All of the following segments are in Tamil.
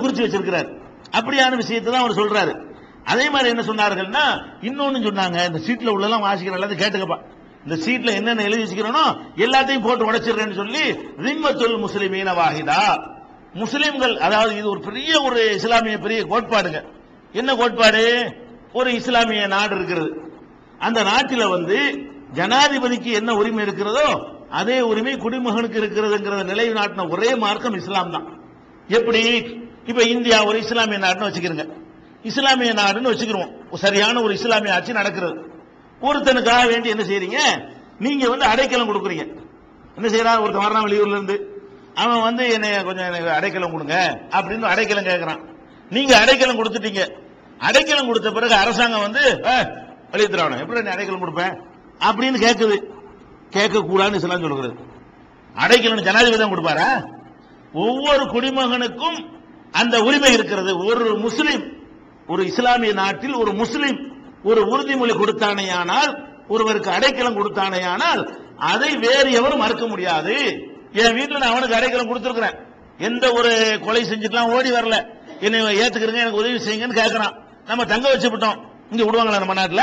குறிச்சு வச்சிருக்கிறார் அப்படியான விஷயத்தை தான் அவர் சொல்றாரு அதே மாதிரி என்ன சொன்னார்கள்னா இன்னொன்னு சொன்னாங்க இந்த சீட்ல உள்ளெல்லாம் வாசிக்கிற எல்லாத்தையும் கேட்டுக்கப்பா இந்த சீட்ல என்னென்ன எழுதி வச்சுக்கிறனோ எல்லாத்தையும் போட்டு உடைச்சிடுறேன்னு சொல்லி ரிம்மத்துல் முஸ்லிமீன வாஹிதா முஸ்லிம்கள் அதாவது இது ஒரு பெரிய ஒரு இஸ்லாமிய பெரிய கோட்பாடுங்க என்ன கோட்பாடு ஒரு இஸ்லாமிய நாடு இருக்கிறது அந்த நாட்டில் வந்து ஜனாதிபதிக்கு என்ன உரிமை இருக்கிறதோ அதே உரிமை குடிமகனுக்கு இருக்கிறதுங்கிறத நிலைநாட்டின ஒரே மார்க்கம் இஸ்லாம் தான் எப்படி இப்ப இந்தியா ஒரு இஸ்லாமிய நாடுன்னு வச்சுக்கிறோங்க இஸ்லாமிய நாடுன்னு வச்சுக்கிறோம் சரியான ஒரு இஸ்லாமிய ஆட்சி நடக்கிறது ஒருத்தனுக்காக வேண்டி என்ன செய்றீங்க நீங்க வந்து அடைக்கலம் கொடுக்குறீங்க என்ன செய்யறான் ஒருத்தன் வர்றான் வெளியூர்ல இருந்து அவன் வந்து என்னை கொஞ்சம் எனக்கு அடைக்கலம் கொடுங்க அப்படின்னு அடைக்கலம் கேட்கறான் நீங்க அடைக்கலம் கொடுத்துட்டீங்க அடைக்கலம் கொடுத்த பிறகு அரசாங்கம் வந்து வெளியேற்றுறான் எப்படி நீ அடைக்கலம் கொடுப்பேன் அப்படின்னு கேட்குது கேட்க கூடாதுன்னு இஸ்லாம் சொல்லுகிறது அடைக்கலம் ஜனாதிபதி தான் கொடுப்பாரா ஒவ்வொரு குடிமகனுக்கும் அந்த உரிமை இருக்கிறது ஒரு முஸ்லிம் ஒரு இஸ்லாமிய நாட்டில் ஒரு முஸ்லிம் ஒரு உறுதிமொழி கொடுத்தானேயானால் ஒருவருக்கு அடைக்கலம் கொடுத்தானேயானால் அதை வேறு எவரும் மறுக்க முடியாது என் வீட்டுல நான் அவனுக்கு அடைக்கலம் கொடுத்திருக்கிறேன் எந்த ஒரு கொலை செஞ்சுட்டுலாம் ஓடி வரல என்னை ஏத்துக்கிறங்க எனக்கு உதவி செய்யுங்கன்னு கேட்கறான் நம்ம தங்க வச்சு விட்டோம் இங்க விடுவாங்களா நம்ம நாட்டுல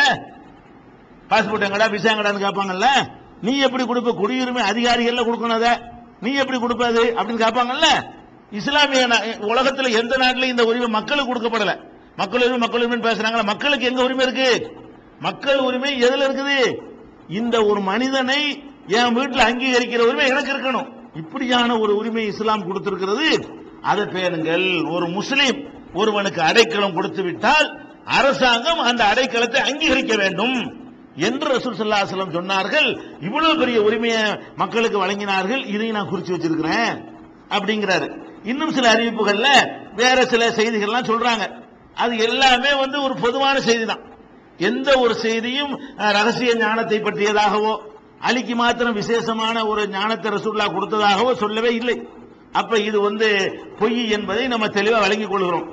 பாஸ்போர்ட் எங்கடா விசா எங்கடான்னு கேட்பாங்கல்ல நீ எப்படி கொடுப்ப குடியுரிமை அதிகாரிகள்ல கொடுக்கணும் அதை நீ எப்படி கொடுப்பது அப்படின்னு கேட்பாங்கல்ல இஸ்லாமிய நா- உலகத்துல எந்த நாட்டிலும் இந்த உரிமை மக்களுக்கு கொடுக்கப்படல மக்கள் உரிமை மக்கள் உரிமை பேசுறாங்களா மக்களுக்கு எங்க உரிமை இருக்கு மக்கள் உரிமை எதுல இருக்குது இந்த ஒரு மனிதனை என் வீட்டுல அங்கீகரிக்கிற உரிமை எனக்கு இருக்கணும் இப்படியான ஒரு உரிமை இஸ்லாம் கொடுத்திருக்கிறது அதை பேணுங்கள் ஒரு முஸ்லிம் ஒருவனுக்கு அடைக்கலம் கொடுத்து விட்டால் அரசாங்கம் அந்த அடைக்கலத்தை அங்கீகரிக்க வேண்டும் என்று ரசூல் ஸல்லல்லாஹு அலைஹி வஸல்லம் சொன்னார்கள் இவ்வளவு பெரிய உரிமையை மக்களுக்கு வழங்கினார்கள் இதையும் நான் குறிச்சு வச்சிருக்கிறேன் அப்படிங்கிறாரு இன்னும் சில அறிவிப்புகள்ல வேற சில செய்திகள்லாம் சொல்றாங்க அது எல்லாமே வந்து ஒரு பொதுவான செய்தி தான் எந்த ஒரு செய்தியும் அஹ், ரகசிய ஞானத்தை பற்றியதாகவோ அலிக்கு மாத்திரம் விசேஷமான ஒரு ஞானத்தை ரசூல்லா கொடுத்ததாகவோ சொல்லவே இல்லை அப்ப இது வந்து பொய் என்பதை நம்ம தெளிவா வழங்கிக் கொள்கிறோம்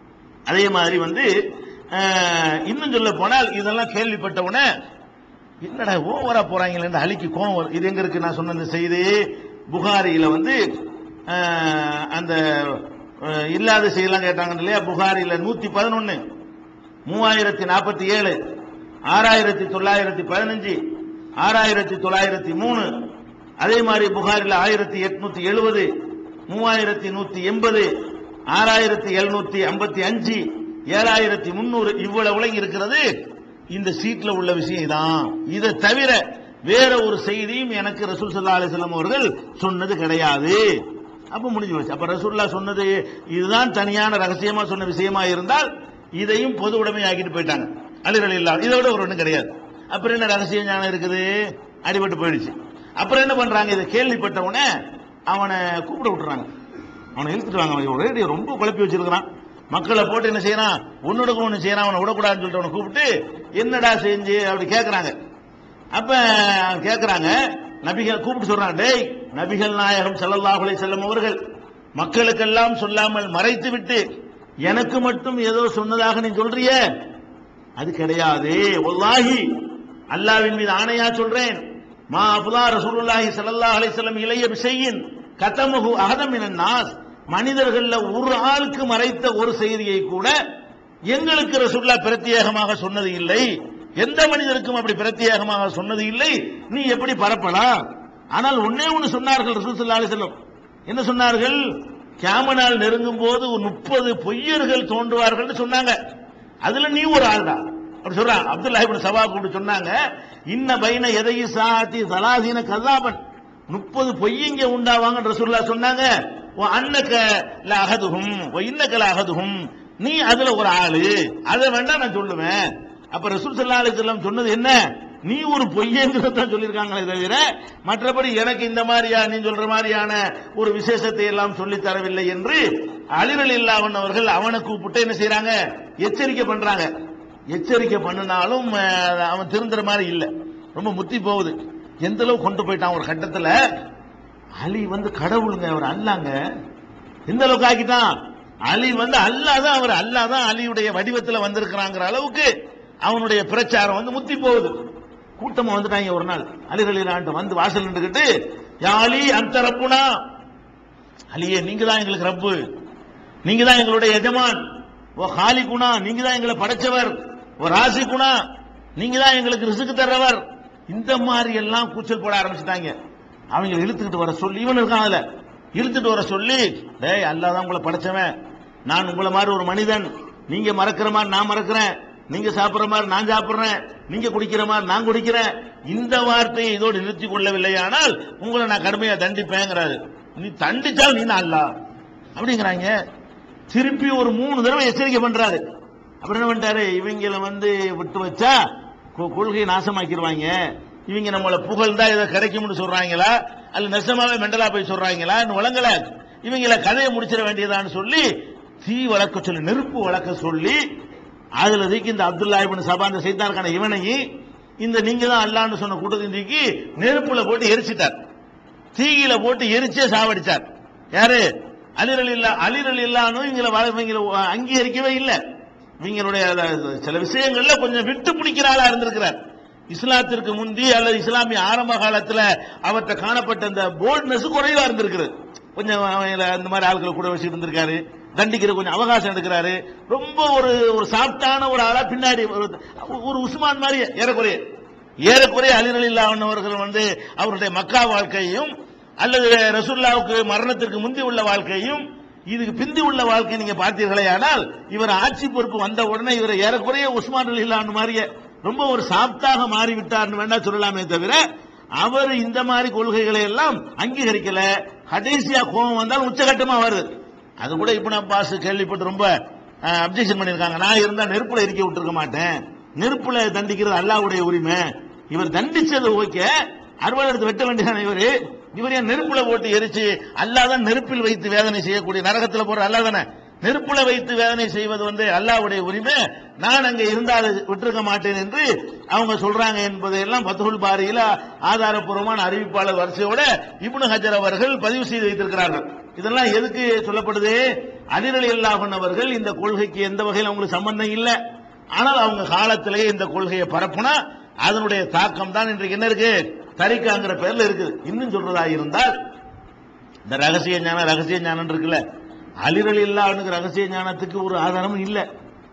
அதே மாதிரி வந்து அஹ், இன்னும் சொல்ல போனால் இதெல்லாம் கேள்விப்பட்ட உடனே என்னடா ஓவரா போறாங்களே அலிக்கு கோவம் வரும் இது எங்க இருக்கு நான் சொன்ன இந்த செய்தி புகாரியில வந்து அஹ், அந்த அஹ், இல்லாத செய்திலாம் கேட்டாங்க இல்லையா புகாரில நூத்தி பதினொன்னு மூவாயிரத்தி நாற்பத்தி ஏழு ஆறாயிரத்தி தொள்ளாயிரத்தி பதினஞ்சு ஆறாயிரத்தி தொள்ளாயிரத்தி மூணு அதே மாதிரி புகாரில் ஆயிரத்தி எட்நூத்தி எழுபது மூவாயிரத்தி நூத்தி எண்பது ஆறாயிரத்தி எழுநூத்தி ஐம்பத்தி அஞ்சு ஏழாயிரத்தி முன்னூறு இவ்வளவு இருக்கிறது இந்த சீட்ல உள்ள விஷயம் தான் இதை தவிர வேற ஒரு செய்தியும் எனக்கு ரசூல் சல்லா அலிஸ்லாம் அவர்கள் சொன்னது கிடையாது அப்ப முடிஞ்சு போச்சு அப்ப ரசூல்லா சொன்னது இதுதான் தனியான ரகசியமா சொன்ன விஷயமா இருந்தால் இதையும் பொது உடைமை ஆக்கிட்டு போயிட்டாங்க அலிரல் இல்லா இதோட ஒரு ஒண்ணும் கிடையாது அப்புறம் என்ன ரகசிய ஞானம் இருக்குது அடிபட்டு போயிடுச்சு அப்புறம் என்ன பண்றாங்க இதை கேள்விப்பட்ட உடனே அவனை கூப்பிட விட்டுறாங்க அவனை இழுத்துட்டு வாங்க அவன் ஒரே ரொம்ப குழப்பி வச்சிருக்கிறான் மக்களை போட்டு என்ன செய்யறான் உன்னோட ஒண்ணு செய்யறான் அவனை விடக்கூடாதுன்னு சொல்லிட்டு அவனை கூப்பிட்டு என்னடா செஞ்சு அப்படி கேட்கறாங்க அப்ப கேட்கறாங்க நபிகள் கூப்பிட்டு சொல்றாங்க டேய் நபிகள் நாயகம் ஸல்லல்லாஹு அலைஹி வஸல்லம் அவர்கள் மக்களுக்கெல்லாம் சொல்லாமல் மறைத்து விட்டு எனக்கு மட்டும் ஏதோ சொன்னதாக நீ சொல்றியே அது கிடையாது வல்லாஹி அல்லாஹ்வின் மீது ஆணையா சொல்றேன் மா அஃலா ரசூலுல்லாஹி ஸல்லல்லாஹு அலைஹி வஸல்லம் இலைய பிஷையின் கதமுஹு அஹதம் மினன் நாஸ் மனிதர்கள்ல ஒரு ஆளுக்கு மறைத்த ஒரு செய்தியை கூட எங்களுக்கு ரசூல்லா பிரத்யேகமாக சொன்னது இல்லை எந்த மனிதருக்கும் அப்படி பிரத்யேகமாக சொன்னது இல்லை நீ எப்படி பரப்பலாம் ஆனால் ஒன்னே ஒன்னு சொன்னார்கள் ரசூல் ஸல்லல்லாஹு அலைஹி வஸல்லம் என்ன சொன்னார்கள் கியாம நெருங்கும் போது ஒரு முப்பது பொய்யர்கள் தோன்றுவார்கள் சொன்னாங்க அதுல நீ ஒரு ஆள்டா அப்படி சொல்றான் அப்துல்லா இப்னு சபா கூப்பிட்டு சொன்னாங்க இன்ன பைன எதையி சாத்தி தலாதீன கல்லாபன் முப்பது பொய்யங்க உண்டாவாங்க ரசூல்லா சொன்னாங்க ஓ அன்னக்க ல அகதுகும் ஓ இன்னக்க ல அகதுகும் நீ அதுல ஒரு ஆளு அதை வேண்டாம் நான் சொல்லுவேன் அப்ப ரசூல் ஸல்லல்லாஹு அலைஹி வஸல்லம் சொன்னது என்ன நீ ஒரு பொய்யங்கிறத சொல்லியிருக்காங்களே தவிர மற்றபடி எனக்கு இந்த மாதிரியா நீ சொல்ற மாதிரியான ஒரு விசேஷத்தை எல்லாம் சொல்லி தரவில்லை என்று அலிரல் இல்லாவன் அவர்கள் அவனை கூப்பிட்டு என்ன செய்யறாங்க எச்சரிக்கை பண்றாங்க எச்சரிக்கை பண்ணினாலும் அஹ், அவன் திருந்துற மாதிரி இல்ல ரொம்ப முத்தி போகுது எந்த அளவு கொண்டு போயிட்டான் ஒரு கட்டத்துல அலி வந்து கடவுளுங்க அவர் அல்லாங்க எந்த அளவுக்கு ஆக்கிட்டான் அலி வந்து அல்லாதான் அவர் அல்லாதான் அலியுடைய வடிவத்துல வந்திருக்கிறாங்கிற அளவுக்கு அவனுடைய பிரச்சாரம் வந்து முத்தி போகுது கூட்டமா வந்துட்டாங்க ஒரு நாள் அலிரலிலான்ட்டு வந்து வாசல் நின்றுகிட்டு யா அலி அந்த ரப்புனா அலியே நீங்க தான் எங்களுக்கு ரப்பு நீங்க தான் எங்களுடைய எஜமான் ஓ ஹாலி குணா நீங்க தான் எங்களை படைச்சவர் ஓ ராசி குணா நீங்க தான் எங்களுக்கு ரிசுக்கு தர்றவர் இந்த மாதிரி எல்லாம் கூச்சல் போட ஆரம்பிச்சுட்டாங்க அவங்க இழுத்துக்கிட்டு வர சொல்லி இவன் இருக்கான் அதுல இழுத்துட்டு வர சொல்லி டேய் அல்லாஹ் தான் உங்களை படைச்சவன் நான் உங்களை மாதிரி ஒரு மனிதன் நீங்க மறக்கிற மாதிரி நான் மறக்கிறேன் நீங்க சாப்பிடுற மாதிரி நான் சாப்பிடுறேன் நீங்க குடிக்கிற மாதிரி நான் குடிக்கிறேன் இந்த வார்த்தையை இதோடு நிறுத்தி கொள்ளவில்லையானால் உங்களை நான் கடுமையா தண்டிப்பேங்கிறாரு நீ தண்டிச்சால் நீ அல்ல அப்படிங்கிறாங்க திருப்பி ஒரு மூணு தடவை எச்சரிக்கை பண்றாரு அப்புறம் என்ன பண்ணிட்டாரு இவங்கள வந்து விட்டு வச்சா கொ- கொள்கையை நாசமாக்கிடுவாங்க இவங்க நம்மள புகழ்ந்தா இதை கிடைக்கும்னு சொல்றாங்களா அல்ல நெசமாவே மெண்டலா போய் சொல்றாங்களா இன்னும் வழங்கல இவங்கள கதையை முடிச்சிட வேண்டியதான்னு சொல்லி தீ வளர்க்க சொல்லி நெருப்பு வளர்க்க சொல்லி அதுல தூக்கி இந்த அப்துல்லா இப்னு சபா அந்த சைத்தானுக்கான இவனையும் இந்த நீங்க தான் அல்லான்னு சொன்ன கூட்டத்தையும் தூக்கி நெருப்புல போட்டு எரிச்சிட்டார் தீயில போட்டு எரிச்சே சாவடிச்சார் யாரு அலிரல் இல்லா அலிரல் இல்லான்னு இவங்கள வ- இவங்கள அங்கீகரிக்கவே இல்லை இவங்களுடைய அத- சில விஷயங்கள்ல கொஞ்சம் விட்டு பிடிக்கிற ஆளா இருந்திருக்கிறார் இஸ்லாத்திற்கு முந்தி அல்லது இஸ்லாமிய ஆரம்ப காலத்துல அவர்கிட்ட காணப்பட்ட அந்த போல்ட்னஸ் குறைவா இருந்திருக்கிறது கொஞ்சம் அவங்கள அந்த மாதிரி ஆட்களை கூட வச்சுட்டு இருந்திருக்காரு தண்டிக்கிற கொஞ்சம் அவகாசம் எடுக்கிறாரு ரொம்ப ஒரு ஒரு சாப்டான ஒரு ஆளா பின்னாடி ஒரு ஒரு உஸ்மான் மாதிரி ஏறக்குறைய ஏறக்குறைய அலிரலில்லா அவர்கள் வந்து அவருடைய மக்கா வாழ்க்கையையும் அல்லது ரசூல்லாவுக்கு மரணத்திற்கு முந்தி உள்ள வாழ்க்கையும் இதுக்கு பிந்தி உள்ள வாழ்க்கை நீங்க பார்த்தீர்களே ஆனால் இவர் ஆட்சி பொறுப்பு வந்த உடனே இவர் ஏறக்குறைய உஸ்மான் அலில்லான்னு மாதிரியே ரொம்ப ஒரு சாப்தாக மாறிவிட்டார்னு வேணா சொல்லலாமே தவிர அவர் இந்த மாதிரி கொள்கைகளை எல்லாம் அங்கீகரிக்கல கடைசியா கோபம் வந்தால் உச்சகட்டமா வருது அது கூட இப்ப நான் பாஸ் கேள்விப்பட்டு ரொம்ப அப்ஜெக்ஷன் பண்ணிருக்காங்க நான் இருந்தா நெருப்புல எரிக்க விட்டுருக்க மாட்டேன் நெருப்புல தண்டிக்கிறது அல்லாவுடைய உரிமை இவர் தண்டிச்சது ஓகே அறுவடை எடுத்து வெட்ட வேண்டியதான இவரு இவர் ஏன் நெருப்புல போட்டு எரிச்சு அல்லாதான் நெருப்பில் வைத்து வேதனை செய்யக்கூடிய நரகத்துல போற அல்லாதானே நெருப்புல வைத்து வேதனை செய்வது வந்து அல்லாவுடைய உரிமை நான் அங்க இருந்தால் விட்டிருக்க மாட்டேன் என்று அவங்க சொல்றாங்க என்பதையெல்லாம் பத்துகுல் பாரியில ஆதாரப்பூர்வமான அறிவிப்பாளர் வரிசையோட இப்னு ஹஜர் அவர்கள் பதிவு செய்து வைத்திருக்கிறார்கள் இதெல்லாம் எதுக்கு சொல்லப்படுது அதிரலி அல்லாஹன் அவர்கள் இந்த கொள்கைக்கு எந்த வகையில் அவங்களுக்கு சம்பந்தம் இல்லை ஆனால் அவங்க காலத்திலேயே இந்த கொள்கையை பரப்புனா அதனுடைய தாக்கம் தான் இன்றைக்கு என்ன இருக்கு தரிக்காங்கிற பேர்ல இருக்குது இன்னும் சொல்றதா இருந்தால் இந்த ரகசிய ஞானம் ரகசிய ஞானம் இருக்குல்ல அலிரல் இல்லானுக்கு ரகசிய ஞானத்துக்கு ஒரு ஆதாரமும் இல்லை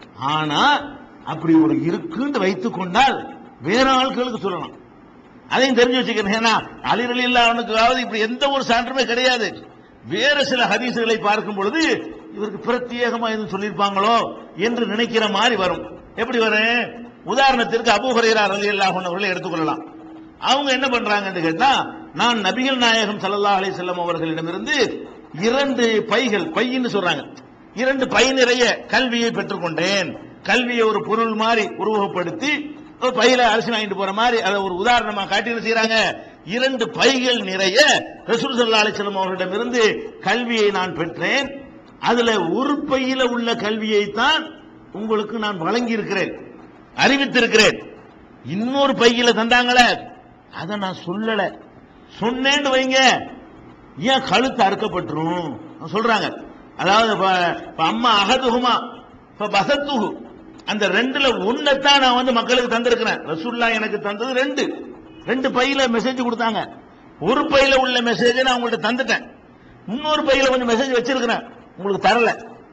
ஆனா அப்படி ஒரு இருக்குன்னு வைத்துக் கொண்டால் வேற ஆட்களுக்கு சொல்லலாம் அதையும் தெரிஞ்சு வச்சுக்கிறேன் ஏன்னா அலிரல் இல்லானுக்காவது இப்படி எந்த ஒரு சான்றுமே கிடையாது வேற சில ஹதீசுகளை பார்க்கும் பொழுது இவருக்கு பிரத்யேகமா எதுவும் சொல்லியிருப்பாங்களோ என்று நினைக்கிற மாதிரி வரும் எப்படி வரும் உதாரணத்திற்கு அபூ ஹுரைரா ரலியல்லாஹு அன்ஹு அவர்களை எடுத்துக்கொள்ளலாம் அவங்க என்ன பண்றாங்கன்னு கேட்டா நான் நபிகள் நாயகம் ஸல்லல்லாஹு அலைஹி வஸல்லம் அவர்களிடமிருந்து இரண்டு பைகள் பையின்னு சொல்றாங்க இரண்டு பை நிறைய கல்வியை பெற்றுக்கொண்டேன் கல்வியை ஒரு பொருள் மாதிரி உருவகப்படுத்தி ஒரு பையில அரிசி வாங்கிட்டு போற மாதிரி அதை ஒரு உதாரணமா காட்டி என்ன செய்யறாங்க இரண்டு பைகள் நிறைய ரசூல் ஸல்லல்லாஹு அலைஹி வஸல்லம் அவர்களிடமிருந்து கல்வியை நான் பெற்றேன் அதுல ஒரு பையில உள்ள கல்வியை தான் உங்களுக்கு நான் வழங்கி இருக்கிறேன் அறிவித்திருக்கிறேன் இன்னொரு பையில தந்தாங்களே அதை நான் சொல்லல சொன்னேன்னு வைங்க ஏன் கழுத்து அறுக்கப்பட்டுரும் சொல்றாங்க அதாவது இப்ப இப்ப அம்மா அகதுகுமா இப்ப பசத்துகு அந்த ரெண்டுல ஒன்னத்தான் நான் வந்து மக்களுக்கு தந்திருக்கிறேன் ரசூல்லா எனக்கு தந்தது ரெண்டு ரெண்டு பையில மெசேஜ் கொடுத்தாங்க ஒரு பையில உள்ள மெசேஜை நான் உங்கள்ட்ட தந்துட்டேன் இன்னொரு பையில கொஞ்சம் மெசேஜ் வச்சிருக்கிறேன் உங்களுக்கு தரல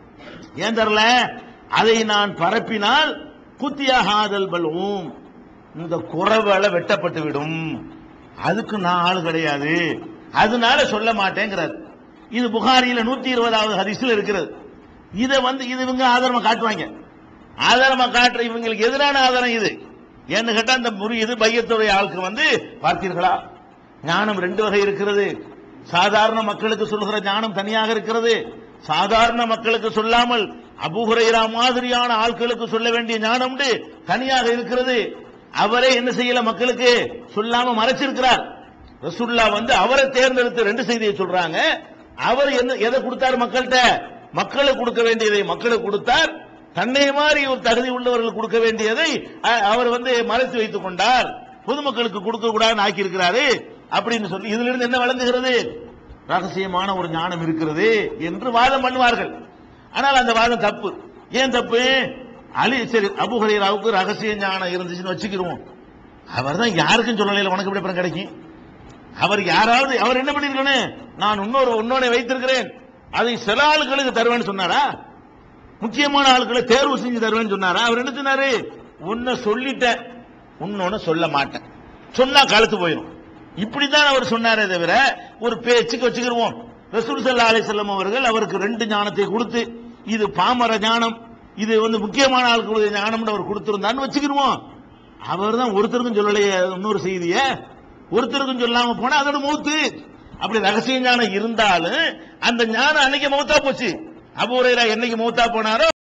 ஏன் தரல அதை நான் பரப்பினால் குத்தியாகாதல் பல்வும் இந்த குறவலை வெட்டப்பட்டு விடும் அதுக்கு நான் ஆள் கிடையாது அதனால சொல்ல மாட்டேங்கிறார் இது புகாரியில நூத்தி இருபதாவது ஹதீஸ்ல இருக்கிறது இதை வந்து இது இவங்க ஆதாரமா காட்டுவாங்க ஆதாரமா காட்டுற இவங்களுக்கு எதிரான ஆதாரம் இது ஏன்னு கேட்டா இந்த முறியது பையத்துடைய ஆளுக்கு வந்து பார்த்தீர்களா ஞானம் ரெண்டு வகை இருக்கிறது சாதாரண மக்களுக்கு சொல்லுகிற ஞானம் தனியாக இருக்கிறது சாதாரண மக்களுக்கு சொல்லாமல் அபுஹுரைரா மாதிரியான ஆட்களுக்கு சொல்ல வேண்டிய ஞானம் உண்டு, தனியாக இருக்கிறது அவரே என்ன செய்யல மக்களுக்கு சொல்லாம மறைச்சிருக்கிறார் ரசுல்லா வந்து அவரை தேர்ந்தெடுத்து ரெண்டு செய்தியை சொல்றாங்க அவர் என்ன எதை கொடுத்தார் மக்கள்கிட்ட மக்களுக்கு கொடுக்க வேண்டியதை மக்களுக்கு கொடுத்தார் தன்னை மாதிரி ஒரு தகுதி உள்ளவர்கள் கொடுக்க வேண்டியதை அ- அவர் வந்து மறைத்து வைத்துக் கொண்டார் பொதுமக்களுக்கு கொடுக்க கூடாதுன்னு ஆக்கி இருக்கிறாரு அப்படின்னு சொல்லி இதுல இருந்து என்ன வழங்குகிறது ரகசியமான ஒரு ஞானம் இருக்கிறது என்று வாதம் பண்ணுவார்கள் ஆனால் அந்த வாதம் தப்பு ஏன் தப்பு அலி சரி அபு ஹுரைராவுக்கு ரகசிய ஞானம் இருந்துச்சுன்னு வச்சுக்கிருவோம் அவர் தான் யாருக்கும் சொல்லலையில உனக்கு எப்படி அப்புறம் கிடைக்கும் அவர் யாராவது அவர் என்ன பண்ணிருக்கணும் நான் இன்னொரு உன்னோட வைத்திருக்கிறேன் அதை சில ஆளுகளுக்கு தருவேன்னு சொன்னாரா முக்கியமான ஆட்களை தேர்வு செஞ்சு தருவேன்னு சொன்னாரா அவர் என்ன சொன்னாரு உன்னை சொல்லிட்டேன் உன்னொன்னு சொல்ல மாட்டேன் சொன்னா கழுத்து போயிடும் இப்படிதான் அவர் சொன்னாரே தவிர ஒரு பேச்சுக்கு வச்சுக்கிருவோம் ரசூல் சல்லா அலிசல்லம் அவர்கள் அவருக்கு ரெண்டு ஞானத்தை கொடுத்து இது பாமர ஞானம் இது வந்து முக்கியமான ஆட்களுடைய ஞானம்னு அவர் கொடுத்திருந்தான்னு வச்சுக்கிருவோம் அவர் தான் ஒருத்தருக்கும் சொல்லலையே இன்னொரு செய்திய ஒருத்தருக்கும் சொல்லாம போனா அதோட மௌத்து அப்படி ரகசிய ஞானம் இருந்தாலும் அந்த ஞானம் அன்னைக்கு மௌத்தா போச்சு அபூரைரா என்னைக்கு மௌத்தா போனாரோ